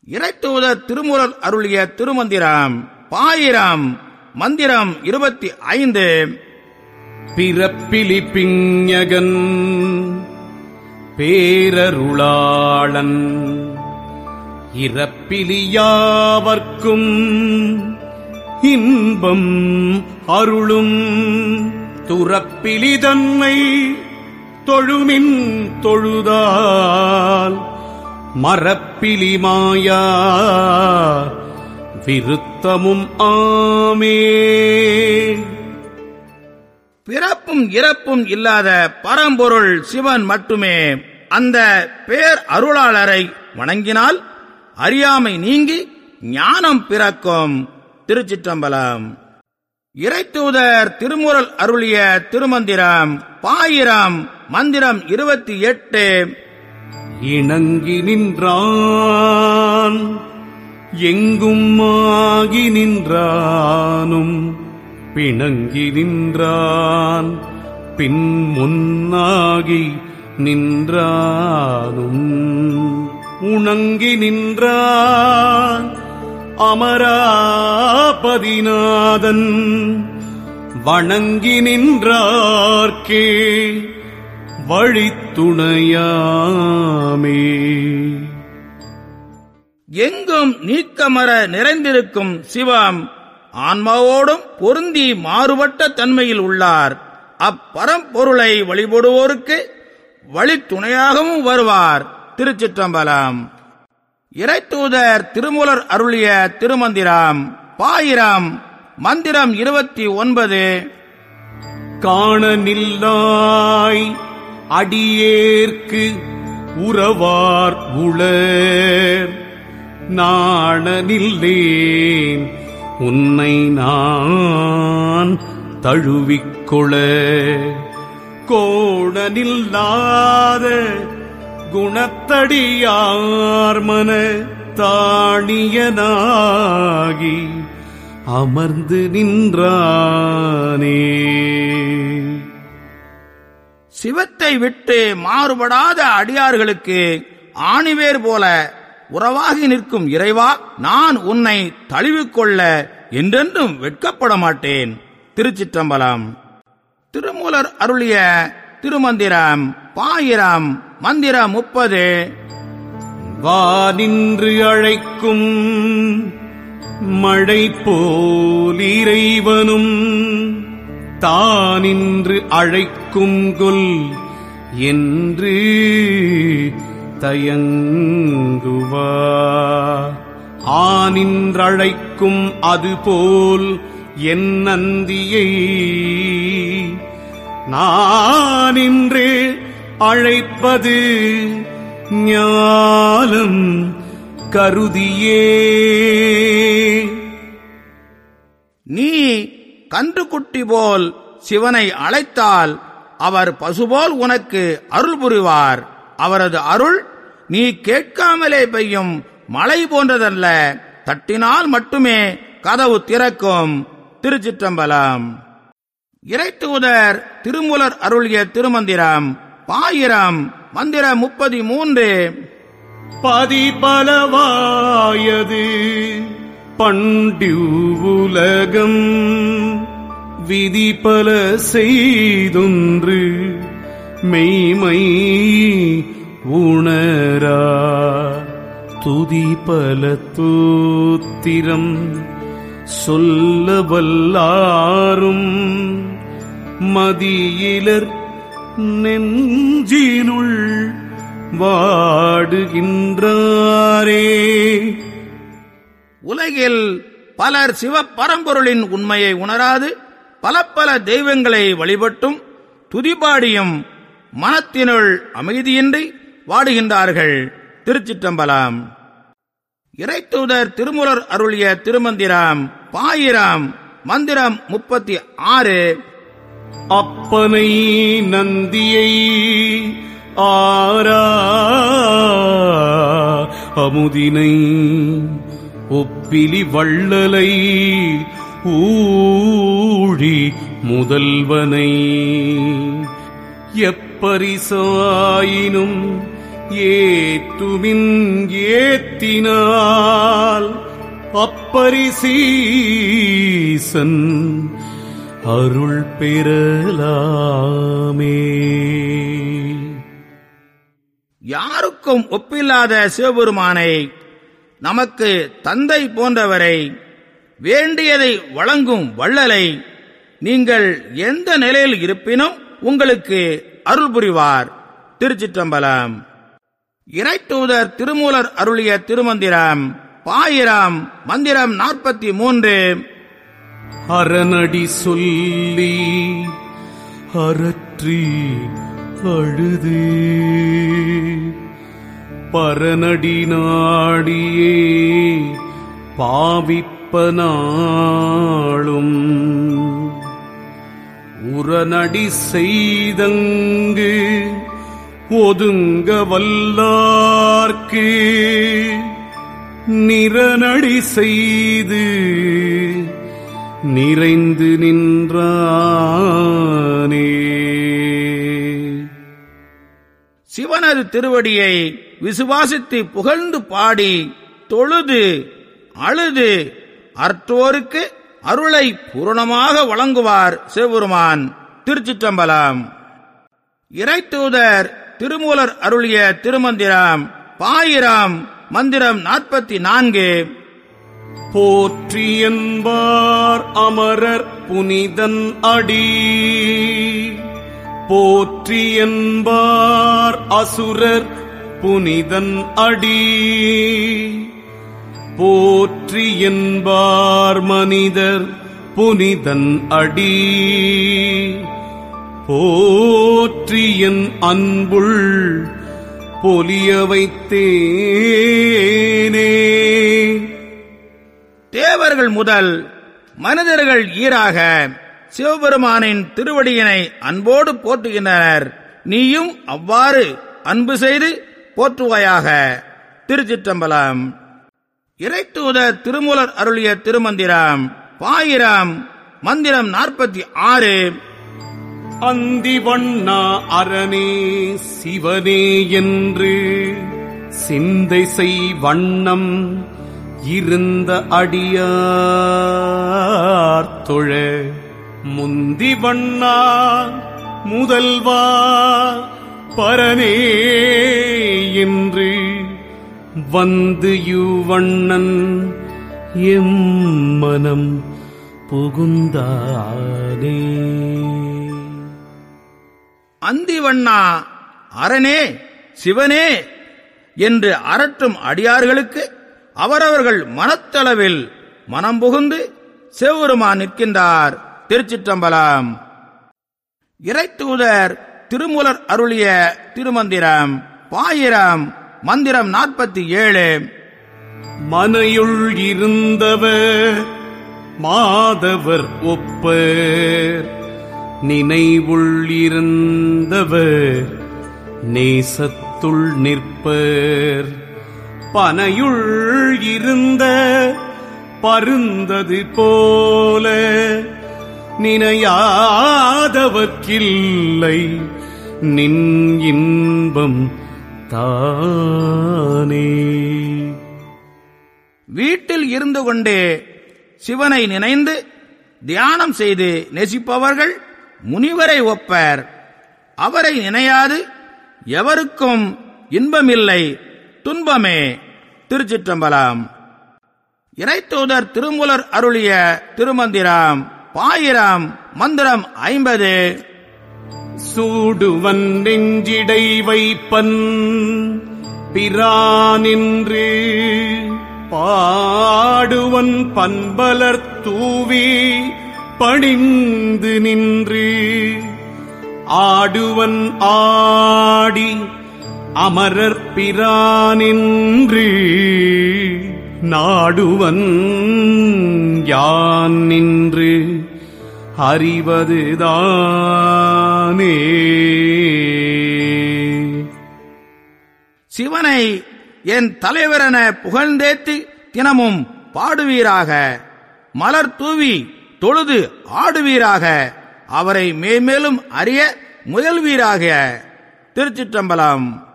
இறைத்தூதர் திருமுறல் அருளிய திருமந்திரம் பாயிரம் மந்திரம் இருபத்தி ஐந்து பிறப்பிலி பிஞகன் பேரருளாளன் இறப்பிலியாவர்க்கும் இன்பம் அருளும் துறப்பிலி தன்னை தொழுமின் தொழுதால் மரப்பிலி மாயா விருத்தமும் ஆமே பிறப்பும் இறப்பும் இல்லாத பரம்பொருள் சிவன் மட்டுமே அந்த பேர் அருளாளரை வணங்கினால் அறியாமை நீங்கி ஞானம் பிறக்கும் திருச்சிற்றம்பலம் இறைத்தூதர் திருமுறல் அருளிய திருமந்திரம் பாயிரம் மந்திரம் இருபத்தி எட்டு இணங்கி நின்றான் எங்கும் ஆகி நின்றானும் பிணங்கி நின்றான் பின் முன்னாகி நின்றானும் உணங்கி நின்றான் அமராபதிநாதன் வணங்கி நின்றார்க்கே வழித்துணையாமே எங்கும் நீக்கமர நிறைந்திருக்கும் சிவம் ஆன்மாவோடும் பொருந்தி மாறுபட்ட தன்மையில் உள்ளார் அப்பரம்பொருளை வழிபடுவோருக்கு வழித்துணையாகவும் வருவார் திருச்சிற்றம்பலம் இறைத்தூதர் திருமுலர் அருளிய திருமந்திரம் பாயிரம் மந்திரம் இருபத்தி ஒன்பது காண நில்லாய் அடியேற்கு உறவார் உளர் நாண நில்லேன் உன்னை நான் தழுவிக்கொள கோண நில்லாத குணத்தடியார் மன தாணியனாகி அமர்ந்து நின்றானே சிவத்தை விட்டு மாறுபடாத அடியார்களுக்கு ஆணிவேர் போல உறவாகி நிற்கும் இறைவா நான் உன்னை தழுவிக்கொள்ள என்றென்றும் வெட்கப்பட மாட்டேன் திருச்சிற்றம்பலம் திருமூலர் அருளிய திருமந்திரம் பாயிரம் மந்திரம் முப்பது வா நின்று அழைக்கும் மழை போலிறைவனும் தானின்று அழைக்கும் கொல் என்று தயங்குவா ஆனின்றழைக்கும் அதுபோல் என் நந்தியை நானின்று அழைப்பது ஞாலம் கருதியே நீ கன்றுக்குட்டி போல் சிவனை அழைத்தால் அவர் பசுபோல் உனக்கு அருள் புரிவார் அவரது அருள் நீ கேட்காமலே பெய்யும் மழை போன்றதல்ல தட்டினால் மட்டுமே கதவு திறக்கும் திருச்சிற்றம்பலம் இறைத்தூதர் திருமுலர் அருளிய திருமந்திரம் பாயிரம் மந்திரம் முப்பத்தி மூன்று பதிபலவாயது பண்டியுலகம் விதி பல செய்தொன்று மெய்மை உணரா துதி பல தூத்திரம் சொல்ல வல்லாரும் மதியிலர் நெஞ்சினுள் வாடுகின்றாரே உலகில் பலர் சிவபரம்பொருளின் உண்மையை உணராது பல பல தெய்வங்களை வழிபட்டும் துதிபாடியும் மனத்தினுள் அமைதியின்றி வாடுகின்றார்கள் திருச்சிற்றம்பலம் இறைத்தூதர் திருமுலர் அருளிய திருமந்திரம் பாயிரம் மந்திரம் முப்பத்தி ஆறு அப்பனை நந்தியை ஆரா அமுதினை ஒப்பிலி வள்ளலை ஊழி முதல்வனை எப்பரிசாயினும் ஏத்துமின் ஏத்தினால் அப்பரிசீசன் அருள் பெறலாமே யாருக்கும் ஒப்பில்லாத சிவபெருமானை நமக்கு தந்தை போன்றவரை வேண்டியதை வழங்கும் வள்ளலை நீங்கள் எந்த நிலையில் இருப்பினும் உங்களுக்கு அருள் புரிவார் திருச்சிற்றம்பலம் இறைத்தூதர் திருமூலர் அருளிய திருமந்திரம் பாயிரம் மந்திரம் நாற்பத்தி மூன்று அரணடி சொல்லி அறற்றி அழுது பரநடி நாடியே பாவிப்பனாளும் உரநடி செய்தங்கு ஒதுங்க வல்லார்க்கு நிறநடி செய்து நிறைந்து நின்றானே சிவனது திருவடியை விசுவாசித்து புகழ்ந்து பாடி தொழுது அழுது அற்றோருக்கு அருளை பூரணமாக வழங்குவார் சிவபெருமான் திருச்சிற்றம்பலம் இறைத்தூதர் திருமூலர் அருளிய திருமந்திரம் பாயிரம் மந்திரம் நாற்பத்தி நான்கு போற்றி என்பார் அமரர் புனிதன் அடி போற்றி என்பார் அசுரர் புனிதன் அடி போற்றி என்பார் மனிதர் புனிதன் அடி போற்றி என் அன்புள் பொலிய வைத்தேனே தேவர்கள் முதல் மனிதர்கள் ஈராக சிவபெருமானின் திருவடியினை அன்போடு போற்றுகின்றனர் நீயும் அவ்வாறு அன்பு செய்து போற்றுவாயாக திருச்சிற்றம்பலம் இறைத்தூதர் திருமூலர் அருளிய திருமந்திரம் பாயிரம் மந்திரம் நாற்பத்தி ஆறு அந்தி வண்ணா அரணே சிவனே என்று சிந்தை செய் வண்ணம் இருந்த அடியார் தொழ முந்தி வண்ணா முதல்வா பரனே என்று வந்து யுவண்ணன் எம் மனம் புகுந்தானே அந்திவண்ணா அரணே சிவனே என்று அரற்றும் அடியார்களுக்கு அவரவர்கள் மனத்தளவில் மனம் புகுந்து சிவபெருமான் நிற்கின்றார் திருச்சிற்றம்பலம் இறைத்தூதர் திருமூலர் அருளிய திருமந்திரம் பாயிரம் மந்திரம் நாற்பத்தி ஏழு மனையுள் இருந்தவர் மாதவர் ஒப்பர் நினைவுள் இருந்தவர் நேசத்துள் நிற்பர் பனையுள் இருந்த பருந்தது போல நினையாதவர்க்கில்லை நின் இன்பம் தானே வீட்டில் இருந்து கொண்டே சிவனை நினைந்து தியானம் செய்து நெசிப்பவர்கள் முனிவரை ஒப்பர் அவரை நினையாது எவருக்கும் இன்பமில்லை துன்பமே திருச்சிற்றம்பலம் இறைத்தூதர் திருமுலர் அருளிய திருமந்திரம் பாயிரம் மந்திரம் ஐம்பது சூடுவன் நெஞ்சிடை வைப்பன் பிரானின்று பாடுவன் பண்பலர் தூவி பணிந்து நின்று ஆடுவன் ஆடி அமரர் பிரானின்று நாடுவன் யான் நின்று அறிவதுதானே சிவனை என் தலைவரென புகழ்ந்தேத்தி தினமும் பாடுவீராக மலர் தூவி தொழுது ஆடுவீராக அவரை மேன்மேலும் அறிய முயல்வீராக திருச்சிற்றம்பலம்